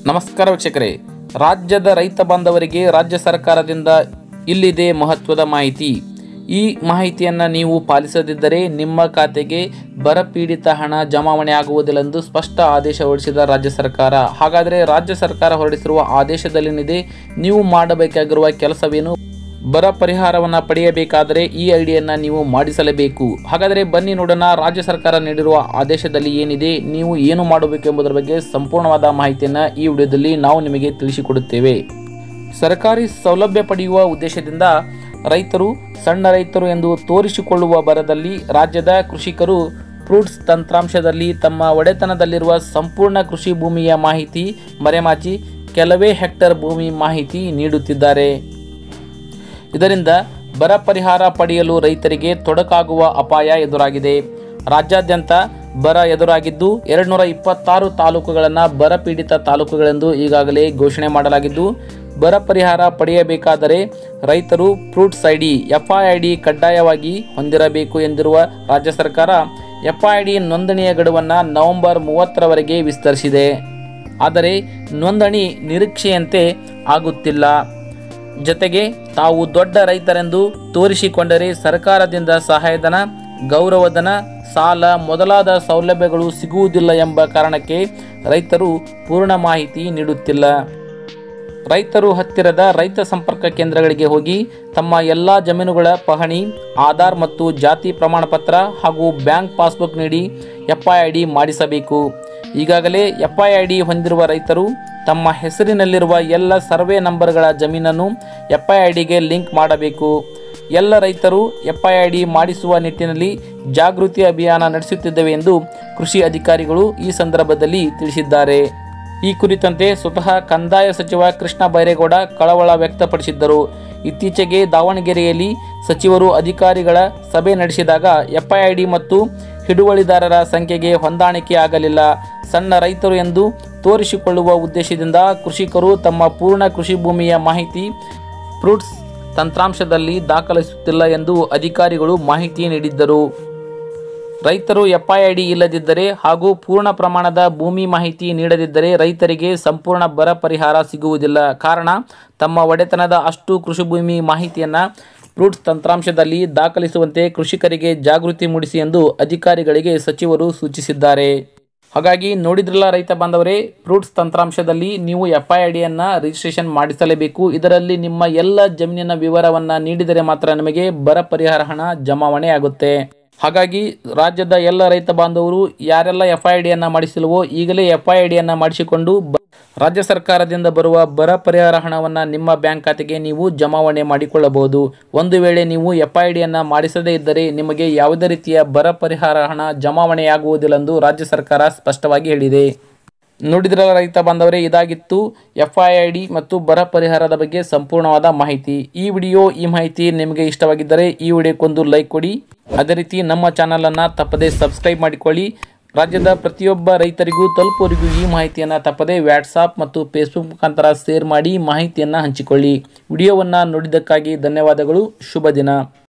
ನಮಸ್ಕಾರ ವೀಕ್ಷಕರೇ ರಾಜ್ಯದ ರೈತ ಬಾಂಧವರಿಗೆ ರಾಜ್ಯ ಸರ್ಕಾರದಿಂದ ಇಲ್ಲಿದೆ ಮಹತ್ವದ ಮಾಹಿತಿ ಈ ಮಾಹಿತಿಯನ್ನು ನೀವು ಪಾಲಿಸದಿದ್ದರೆ ನಿಮ್ಮ ಖಾತೆಗೆ ಬರಪೀಡಿತ ಹಣ ಜಮಾವಣೆ ಆಗುವುದಿല്ലെಂದು ಸ್ಪಷ್ಟ ಆದೇಶ ಹೊರಡಿಸಿದ ರಾಜ್ಯ ಸರ್ಕಾರ ಹಾಗಾದರೆ ರಾಜ್ಯ ಸರ್ಕಾರ ಹೊರಡಿಸಿರುವ ಆದೇಶದಲ್ಲೇನಿದೆ ನೀವು ಮಾಡಬೇಕಾಗಿರುವ ಕೆಲಸವೇನು ಬರ ಪರಿಹಾರವನ್ನು ಪಡೆಯಬೇಕಾದರೆ ಈ ಐಡಿಯನ್ನು ನೀವು ಮಾಡಿಸಲೇಬೇಕು ಹಾಗಾದರೆ ಬನ್ನಿ ನೋಡೋಣ ರಾಜ್ಯ ಸರ್ಕಾರ ನೀಡಿರುವ ಆದೇಶದಲ್ಲಿ ಏನಿದೆ ನೀವು ಏನು ಮಾಡಬೇಕು ಎಂಬುದರ ಬಗ್ಗೆ ಸಂಪೂರ್ಣವಾದ ಮಾಹಿತಿಯನ್ನು ಈ ವಿಡಿಯೋದಲ್ಲಿ ನಾವು ನಿಮಗೆ ತಿಳಿಸಿಕೊಡುತ್ತೇವೆ ಸರ್ಕಾರಿ ಸೌಲಭ್ಯ ಪಡೆಯುವ ಉದ್ದೇಶದಿಂದ ರೈತರು ಸಣ್ಣ ರೈತರು ಎಂದು ತೋರಿಸಿಕೊಳ್ಳುವ ಬರದಲ್ಲಿ ರಾಜ್ಯದ ಕೃಷಿಕರು ಫ್ರೂಟ್ಸ್ ತಂತ್ರಾಂಶದಲ್ಲಿ ತಮ್ಮ ಒಡೆತನದಲ್ಲಿರುವ ಸಂಪೂರ್ಣ ಕೃಷಿ ಭೂಮಿಯ ಮಾಹಿತಿ ಮರೆಮಾಚಿ ಕೆಲವೇ ಹೆಕ್ಟರ್ ಭೂಮಿ ಮಾಹಿತಿ ನೀಡುತ್ತಿದ್ದಾರೆ ಇದರಿಂದ ಬರ ಪರಿಹಾರ ಪಡೆಯಲು ರೈತರಿಗೆ ತೊಡಕಾಗುವ ಅಪಾಯ ಎದುರಾಗಿದೆ ರಾಜ್ಯಾದ್ಯಂತ ಬರ ಎದುರಾಗಿದ್ದು ಎರಡುನೂರ ಇಪ್ಪತ್ತಾರು ತಾಲೂಕುಗಳನ್ನು ಬರ ಪೀಡಿತ ತಾಲೂಕುಗಳೆಂದು ಈಗಾಗಲೇ ಘೋಷಣೆ ಮಾಡಲಾಗಿದ್ದು ಬರ ಪರಿಹಾರ ಪಡೆಯಬೇಕಾದರೆ ರೈತರು ಫ್ರೂಟ್ಸ್ ಐಡಿ ಎಫ್ಐಐಡಿ ಕಡ್ಡಾಯವಾಗಿ ಹೊಂದಿರಬೇಕು ಎಂದಿರುವ ರಾಜ್ಯ ಸರ್ಕಾರ ಎಫ್ಐಡಿ ನೋಂದಣಿಯ ಗಡುವನ್ನು ನವೆಂಬರ್ ಮೂವತ್ತರವರೆಗೆ ವಿಸ್ತರಿಸಿದೆ ಆದರೆ ನೋಂದಣಿ ನಿರೀಕ್ಷೆಯಂತೆ ಆಗುತ್ತಿಲ್ಲ ಜತೆಗೆ ತಾವು ದೊಡ್ಡ ರೈತರೆಂದು ತೋರಿಸಿಕೊಂಡರೆ ಸರ್ಕಾರದಿಂದ ಸಹಾಯಧನ ಗೌರವಧನ ಸಾಲ ಮೊದಲಾದ ಸೌಲಭ್ಯಗಳು ಸಿಗುವುದಿಲ್ಲ ಎಂಬ ಕಾರಣಕ್ಕೆ ರೈತರು ಪೂರ್ಣ ಮಾಹಿತಿ ನೀಡುತ್ತಿಲ್ಲ ರೈತರು ಹತ್ತಿರದ ರೈತ ಸಂಪರ್ಕ ಕೇಂದ್ರಗಳಿಗೆ ಹೋಗಿ ತಮ್ಮ ಎಲ್ಲ ಜಮೀನುಗಳ ಪಹಣಿ ಆಧಾರ್ ಮತ್ತು ಜಾತಿ ಪ್ರಮಾಣ ಪತ್ರ ಹಾಗೂ ಬ್ಯಾಂಕ್ ಪಾಸ್ಬುಕ್ ನೀಡಿ ಎಫ್ಐಐಡಿ ಮಾಡಿಸಬೇಕು ಈಗಾಗಲೇ ಎಫ್ಐಐಡಿ ಹೊಂದಿರುವ ರೈತರು ತಮ್ಮ ಹೆಸರಿನಲ್ಲಿರುವ ಎಲ್ಲ ಸರ್ವೆ ನಂಬರ್ಗಳ ಜಮೀನನ್ನು ಎಫ್ಐಐಡಿಗೆ ಲಿಂಕ್ ಮಾಡಬೇಕು ಎಲ್ಲ ರೈತರು ಎಫ್ಐಐಡಿ ಮಾಡಿಸುವ ನಿಟ್ಟಿನಲ್ಲಿ ಜಾಗೃತಿ ಅಭಿಯಾನ ನಡೆಸುತ್ತಿದ್ದೇವೆ ಎಂದು ಕೃಷಿ ಅಧಿಕಾರಿಗಳು ಈ ಸಂದರ್ಭದಲ್ಲಿ ತಿಳಿಸಿದ್ದಾರೆ ಈ ಕುರಿತಂತೆ ಸ್ವತಃ ಕಂದಾಯ ಸಚಿವ ಕೃಷ್ಣ ಬೈರೇಗೌಡ ಕಳವಳ ವ್ಯಕ್ತಪಡಿಸಿದ್ದರು ಇತ್ತೀಚೆಗೆ ದಾವಣಗೆರೆಯಲ್ಲಿ ಸಚಿವರು ಅಧಿಕಾರಿಗಳ ಸಭೆ ನಡೆಸಿದಾಗ ಎಫ್ಐಐಡಿ ಮತ್ತು ಹಿಡುವಳಿದಾರರ ಸಂಖ್ಯೆಗೆ ಹೊಂದಾಣಿಕೆ ಆಗಲಿಲ್ಲ ಸಣ್ಣ ರೈತರು ಎಂದು ತೋರಿಸಿಕೊಳ್ಳುವ ಉದ್ದೇಶದಿಂದ ಕೃಷಿಕರು ತಮ್ಮ ಪೂರ್ಣ ಕೃಷಿ ಭೂಮಿಯ ಮಾಹಿತಿ ಫ್ರೂಟ್ಸ್ ತಂತ್ರಾಂಶದಲ್ಲಿ ದಾಖಲಿಸುತ್ತಿಲ್ಲ ಎಂದು ಅಧಿಕಾರಿಗಳು ಮಾಹಿತಿ ನೀಡಿದ್ದರು ರೈತರು ಎಫ್ಐಐಡಿ ಇಲ್ಲದಿದ್ದರೆ ಹಾಗೂ ಪೂರ್ಣ ಪ್ರಮಾಣದ ಭೂಮಿ ಮಾಹಿತಿ ನೀಡದಿದ್ದರೆ ರೈತರಿಗೆ ಸಂಪೂರ್ಣ ಬರ ಪರಿಹಾರ ಸಿಗುವುದಿಲ್ಲ ಕಾರಣ ತಮ್ಮ ಒಡೆತನದ ಅಷ್ಟು ಕೃಷಿ ಭೂಮಿ ಮಾಹಿತಿಯನ್ನು ಫ್ರೂಟ್ಸ್ ತಂತ್ರಾಂಶದಲ್ಲಿ ದಾಖಲಿಸುವಂತೆ ಕೃಷಿಕರಿಗೆ ಜಾಗೃತಿ ಮೂಡಿಸಿ ಎಂದು ಅಧಿಕಾರಿಗಳಿಗೆ ಸಚಿವರು ಸೂಚಿಸಿದ್ದಾರೆ ಹಾಗಾಗಿ ನೋಡಿದ್ರಲ್ಲ ರೈತ ಬಾಂಧವರೇ ಫ್ರೂಟ್ಸ್ ತಂತ್ರಾಂಶದಲ್ಲಿ ನೀವು ಎಫ್ ಐ ಡಿಯನ್ನು ರಿಜಿಸ್ಟ್ರೇಷನ್ ಮಾಡಿಸಲೇಬೇಕು ಇದರಲ್ಲಿ ನಿಮ್ಮ ಎಲ್ಲ ಜಮೀನಿನ ವಿವರವನ್ನು ನೀಡಿದರೆ ಮಾತ್ರ ನಿಮಗೆ ಬರ ಪರಿಹಾರ ಹಣ ಜಮಾವಣೆ ಆಗುತ್ತೆ ಹಾಗಾಗಿ ರಾಜ್ಯದ ಎಲ್ಲ ರೈತ ಬಾಂಧವರು ಯಾರೆಲ್ಲ ಎಫ್ ಐ ಡಿಯನ್ನು ಮಾಡಿಸಿಲ್ವೋ ಈಗಲೇ ಎಫ್ ಐ ಡಿಯನ್ನು ಮಾಡಿಸಿಕೊಂಡು ಬ- ರಾಜ್ಯ ಸರ್ಕಾರದಿಂದ ಬರುವ ಬರ ಪರಿಹಾರ ಹಣವನ್ನು ನಿಮ್ಮ ಬ್ಯಾಂಕ್ ಖಾತೆಗೆ ನೀವು ಜಮಾವಣೆ ಮಾಡಿಕೊಳ್ಳಬಹುದು ಒಂದು ವೇಳೆ ನೀವು ಎಫ್ ಐ ಡಿಯನ್ನು ಮಾಡಿಸದೇ ಇದ್ದರೆ ನಿಮಗೆ ಯಾವುದೇ ರೀತಿಯ ಬರ ಪರಿಹಾರ ಹಣ ಜಮಾವಣೆಯಾಗುವುದಿല്ലെಂದು ರಾಜ್ಯ ಸರ್ಕಾರ ಸ್ಪಷ್ಟವಾಗಿ ಹೇಳಿದೆ ನೋಡಿದ್ರಲ್ಲ ರೈತ ಬಾಂಧವರೇ ಇದಾಗಿತ್ತು ಎಫ್ ಐ ಐ ಡಿ ಮತ್ತು ಬರ ಪರಿಹಾರದ ಬಗ್ಗೆ ಸಂಪೂರ್ಣವಾದ ಮಾಹಿತಿ ಈ ವಿಡಿಯೋ ಈ ಮಾಹಿತಿ ನಿಮಗೆ ಇಷ್ಟವಾಗಿದ್ದರೆ ಈ ವಿಡಿಯೋಕ್ಕೊಂದು ಲೈಕ್ ಕೊಡಿ ಅದೇ ರೀತಿ ನಮ್ಮ ಚಾನಲನ್ನು ತಪ್ಪದೇ ಸಬ್ಸ್ಕ್ರೈಬ್ ಮಾಡಿಕೊಳ್ಳಿ ರಾಜ್ಯದ ಪ್ರತಿಯೊಬ್ಬ ರೈತರಿಗೂ ತಲುಪುವರಿಗೂ ಈ ಮಾಹಿತಿಯನ್ನು ತಪ್ಪದೇ ವ್ಯಾಟ್ಸಾಪ್ ಮತ್ತು ಫೇಸ್ಬುಕ್ ಮುಖಾಂತರ ಶೇರ್ ಮಾಡಿ ಮಾಹಿತಿಯನ್ನು ಹಂಚಿಕೊಳ್ಳಿ ವಿಡಿಯೋವನ್ನು ನೋಡಿದ್ದಕ್ಕಾಗಿ ಧನ್ಯವಾದಗಳು ಶುಭ ದಿನ